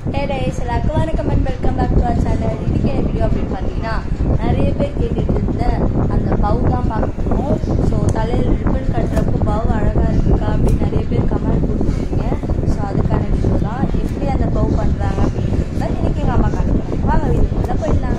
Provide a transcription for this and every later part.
ஹே டைஸ் எல்லாருக்கும் வணக்கம் and welcome back to our channel இதுக்கு என்ன வீடியோ அப்படின்னு பார்த்தீங்கன்னா நிறைய பேர் கேட்டுட்டு இருந்த அந்த பவு தான் பார்க்க போகிறோம் ஸோ தலையில் ரிப்பன் கட்டுறப்போ பவு அழகாக இருக்குக்கா அப்படின்னு நிறைய பேர் கமெண்ட் கொடுத்துருக்கீங்க ஸோ அதுக்கான வீடியோ தான் எப்படி அந்த பவு பண்ணுறாங்க அப்படின்றது தான் இன்னைக்கு எங்கள் அம்மா காட்டுறாங்க வாங்க வீடியோக்குள்ள போயிடலாம்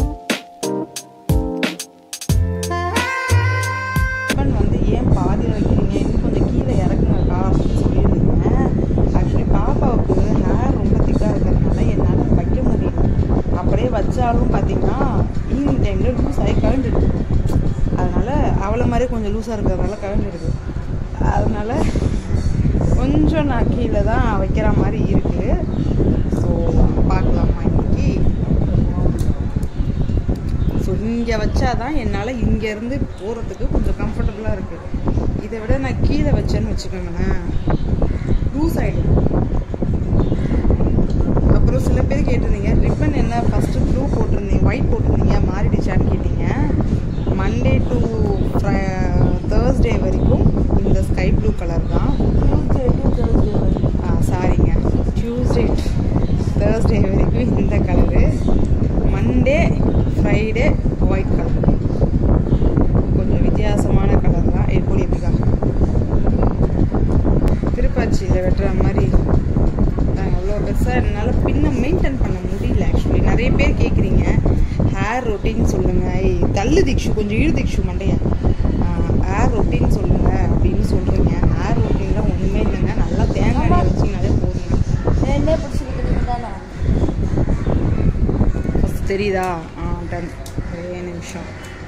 ரிப்பன் வந்து ஏன் பாதியில் வைக்கிறீங்க இன்னும் கொஞ்சம் கீழே இறக்குங்கக்கா அப்படின்னு சொல்லியிருந்தீங்க ஆக்சுவலி பாப்பாவுக்கு ஹேர் ரொம்ப திக்காக இருக்கிறதுனால என்னால் வைக்க முடியல அப்படியே வச்சாலும் பார்த்தீங்கன்னா ஈவினிங் டைமில் லூஸ் ஆகி கழண்டுடுது அதனால் அவளை மாதிரி கொஞ்சம் லூஸாக இருக்கிறதுனால கழண்டுடுது அதனால் கொஞ்சம் நான் கீழே தான் வைக்கிற மாதிரி இருக்குது ஸோ பார்க்கலாமா இன்னைக்கு ஸோ இங்கே வச்சாதான் என்னால் இங்கேருந்து போகிறதுக்கு கொஞ்சம் கம்ஃபர்டபுளாக இருக்குது இதை விட நான் கீழே வச்சேன்னு வச்சுக்கோங்களேன் லூஸ் ஆகிடும் அப்புறம் சில பேர் கேட்டிருந்தீங்க ரிப்பன் என்ன ஃபஸ்ட்டு ப்ளூ போட்டிருந்தீங்க ஒயிட் போட்டிருந்தீங்க மாறிடுச்சான்னு கேட்டீங்க மண்டே டு தேர்ஸ்டே வரைக்கும் இந்த ஸ்கை ப்ளூ கலர் தான் டியூஸ்டே டு தேர்ஸ்டே வரைக்கும் சாரிங்க டியூஸ்டே தேர்ஸ்டே வரைக்கும் இந்த colour Monday Friday white colour கொஞ்சம் வித்தியாசமான கலர் தான் எப்படி எப்படிக்கா திருப்பாச்சியில் வெட்டுற மாதிரி நாங்கள் அவ்வளோ பெருசாக என்னால் பின்ன மெயின்டைன் பண்ண முடியல ஆக்சுவலி நிறைய பேர் கேட்குறீங்க ஹேர் ரொட்டீன் சொல்லுங்கள் தள்ளு திக்ஷு கொஞ்சம் இழு திக்ஷு மண்டையா ஹேர் ரொட்டீன் சொல்லுங்கள் அப்படின்னு சொல்கிறீங்க ஹேர் ரொட்டீன்லாம் ஒன்றுமே இல்லைங்க நல்லா தேங்காய் எண்ணெய் வச்சிங்கனாலே போதுங்க ரெண்டே பிடிச்சிருக்கிறது தானே ஃபஸ்ட் தெரியுதா ஆ டன் ஒரே நிமிஷம்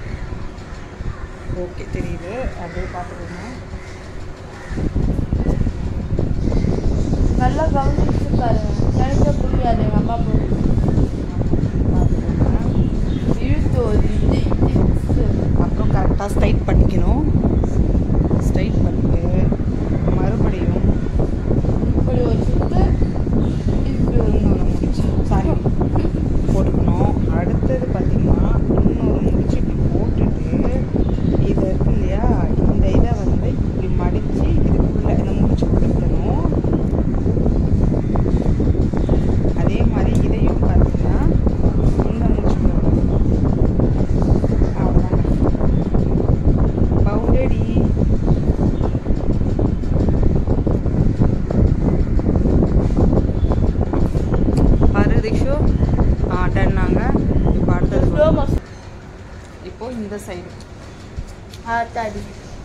ஓகே தெரியுது அப்படியே பார்த்துக்கோங்க நல்லா கவனிச்சிருக்காரு எனக்கே புரியாது எங்கள் அம்மா போய் பார்த்துக்கோங்க இழுத்து ஒரு இது இது அப்புறம் கரெக்டாக ஸ்ட்ரைட் பண்ணிக்கணும் ஸ்ட்ரைட் பண்ணிட்டு மறுபடியும் இப்படி ஒரு சுத்து இப்படி ஒரு இன்னொரு முடிச்சு சாரி போட்டுக்கணும் அடுத்தது பார்த்தீங்கன்னா இன்னொரு முடிச்சு இப்படி போட்டுட்டு இது இருக்கு இல்லையா இந்த இதை வந்து இப்படி மடித்து இதுக்குள்ளே இந்த முடிச்சு கொடுக்கணும் அதே மாதிரி இதையும் பார்த்தீங்கன்னா இந்த முடிச்சு போடணும் அவ்வளோதாங்க பவுடடி பாரு திக்ஷு ஆ டன்னாங்க இப்போ அடுத்தது ஸ்லோ மோஷன் இப்போ இந்த சைடு ஆத்தாடி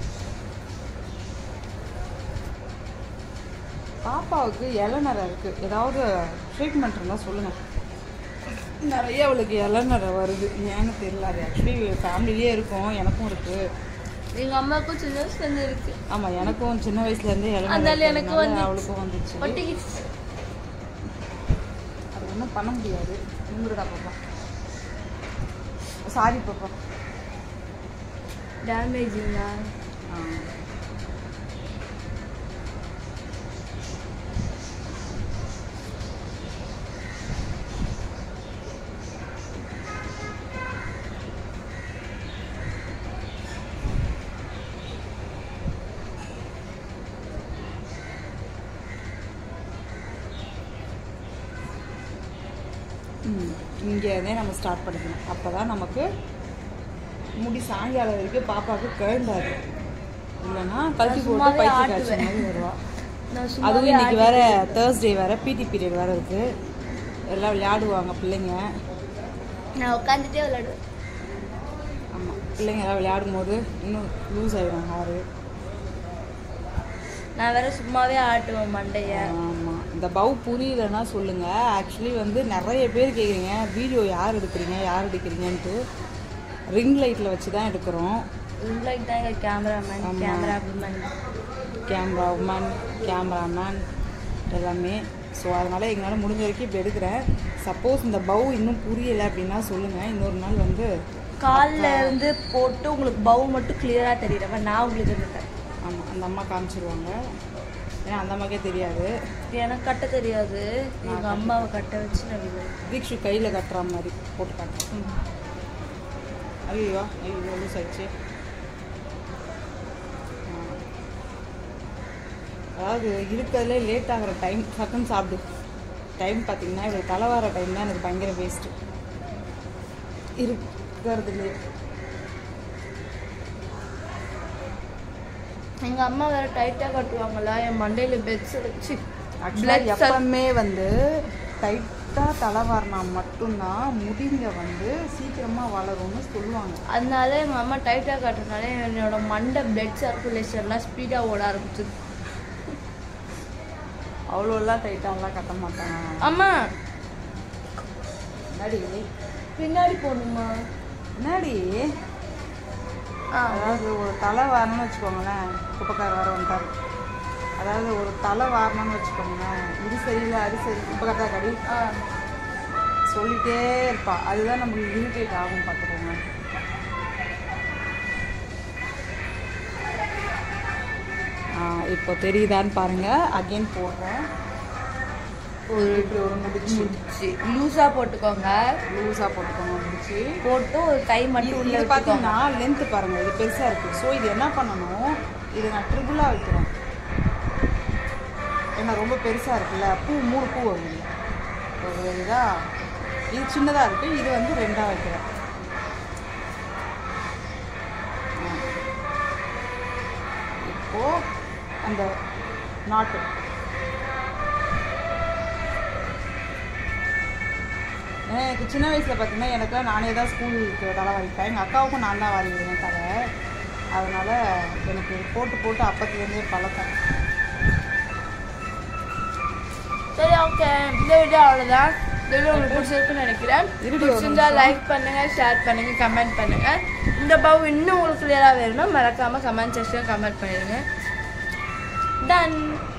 பாப்பாவுக்கு இளநரை இருக்குது ஏதாவது ட்ரீட்மெண்ட் இருந்தால் சொல்லுங்கள் நிறைய அவளுக்கு இளநரை வருது ஏன்னு தெரியல அது ஆக்சுவலி ஃபேமிலியே இருக்கும் எனக்கும் இருக்குது எங்க அம்மாவுக்கும் சின்ன வயசுல இருக்கு ஆமாம் எனக்கும் சின்ன வயசுலேருந்தே அதனால இளநரை எனக்கு இருக்கிறதுனால வந்துச்சு. அவளுக்கும் வந்துச்சு ஒட்டிக்கிச்சு அது ஒன்றும் பண்ண முடியாது உங்களுடா பாப்பா சாரி பாப்பா டேமேஜிங்களா ஆ இங்கேருந்தே நம்ம ஸ்டார்ட் பண்ணிக்கணும் அப்போ தான் நமக்கு முடி சாயங்காலம் வரைக்கும் பாப்பாவுக்கு கழுண்டாது இல்லைன்னா கழுத்தி போட்டு சும்மாவே பைக்கு காய்ச்ச ஆட்டுவேன். மாதிரி வருவா நான் அதுவும் சும்மாவே இன்னைக்கு வேற ஆட்டிட்டு தேர்ஸ்டே வேற பிடி பீரியட் வேற இருக்கு எல்லாம் விளையாடுவாங்க பிள்ளைங்க நான் உட்காந்துட்டே விளையாடுவேன் ஆமாம் பிள்ளைங்க எல்லாம் விளையாடும் போது இன்னும் லூஸ் ஆயிடும் ஹேரு நான் வேற சும்மாவே ஆட்டுவேன் மண்டைய ஆமாம் இந்த பவு புரியலன்னா சொல்லுங்கள் ஆக்சுவலி வந்து நிறைய பேர் கேட்குறீங்க வீடியோ யார் எடுக்கிறீங்க யார் எடுக்கிறீங்கன்ட்டு ரிங் லைட்டில் வச்சு தான் எடுக்கிறோம் லைக் தான் எங்க கேமராமேன் ஆமா. Camera woman camera woman cameraman எல்லாமே ஸோ அதனால் எங்களால் முடிஞ்ச வரைக்கும் இப்போ எடுக்கிறேன் சப்போஸ் இந்த பவு இன்னும் புரியலை அப்படின்னா சொல்லுங்கள் இன்னொரு நாள் வந்து கால்ல இருந்து போட்டு உங்களுக்கு பவு மட்டும் கிளியரா தெரியுற மாதிரி நான் உங்களுக்கு இருந்தேன் ஆமாம் அந்த அம்மா காமிச்சிருவாங்க ஏன்னா அந்த அம்மாக்கே தெரியாது எனக்கு கட்ட தெரியாது எங்க அம்மாவை கட்ட வச்சு நான் விடுவேன். தீக்ஷு கையில் கட்டுற மாதிரி போட்டு காட்டுறேன் ஐயோ ஐயோ லூஸ் ஆயிடுச்சு அதாவது இருக்கிறதுலே லேட் ஆகிற டைம் சட்டன் சாப்பிடு டைம் பார்த்தீங்கன்னா இவ்வளோ தலை வர டைம் தான் எனக்கு பயங்கர வேஸ்ட்டு இருக்கிறதுலே எங்க அம்மா வேற டைட்டா கட்டுவாங்களா என் மண்டையில பெட்ஸ் வச்சு ஆக்சுவலாக எப்பவுமே வந்து டைட்டாக தலை வாரினா மட்டும்தான் முடிங்க வந்து சீக்கிரமாக வளரும்னு சொல்லுவாங்க அதனால எங்க அம்மா டைட்டா கட்டுறதுனால என்னோட மண்டை பிளட் சர்க்குலேஷன்லாம் ஸ்பீடா ஓட ஆரம்பிச்சது அவ்வளோலாம் டைட்டாலாம் கட்ட மாட்டாங்க அம்மா என்னடி பின்னாடி போகணுமா என்னடி ஆ அதாவது ஒரு தலை வாரணும்னு வச்சுக்கோங்களேன் குப்பைக்கார வர வந்துட்டாரு அதாவது ஒரு தலை வாரணும்னு வச்சுக்கோங்களேன் இது சரியில்லை அது சரி குப்பைக்காரா கடி ஆ சொல்லிட்டே இருப்பா அதுதான் நம்மளுக்கு இரிட்டேட் ஆகும் பார்த்துக்கோங்க ஆ, இப்போ தெரியுதான்னு பாருங்க அகைன் போடுறேன் ஒரு இப்படி ஒரு முடிச்சு முடிச்சு லூஸா போட்டுக்கோங்க லூஸாக போட்டுக்கோங்க முடிச்சு போட்டு ஒரு கை மட்டும் உள்ள இது விட்டுக்கோங்க பார்த்தீங்கன்னா லென்த்து பாருங்க இது பெருசாக இருக்குது ஸோ இது என்ன பண்ணணும் இது நான் ட்ரிபிளாக வைக்கிறேன் ஏன்னா ரொம்ப பெருசாக இருக்குல்ல பூ மூணு பூ வருது வருதா இது சின்னதாக இருக்குது இது வந்து ரெண்டாக வைக்கிறேன் ஆ. இப்போ அந்த நாட்டு ஏன்னா எனக்கு சின்ன வயசில் பார்த்தீங்கன்னா எனக்குலாம் நானே தான் ஸ்கூலுக்கு தலை வாரிப்பேன் எங்கள் அக்காவுக்கும் நான் தான் வாரி விடுவேன் தலை அதனால் எனக்கு இது போட்டு போட்டு அப்பத்துலேருந்தே பழக்கம் சரி ஓகே இந்த வீடியோ அவ்வளோதான் இந்த வீடியோ உங்களுக்கு பிடிச்சிருக்குன்னு நினைக்கிறேன் இருடி ஒரு பிடிச்சிருந்தா லைக் பண்ணுங்க ஷேர் பண்ணுங்க கமெண்ட் பண்ணுங்க இந்த பவு இன்னும் உங்களுக்கு கிளியராக வேணும்னா மறக்காம கமெண்ட் செக்ஷன் கமெண்ட் பண்ணிடுங்க டன்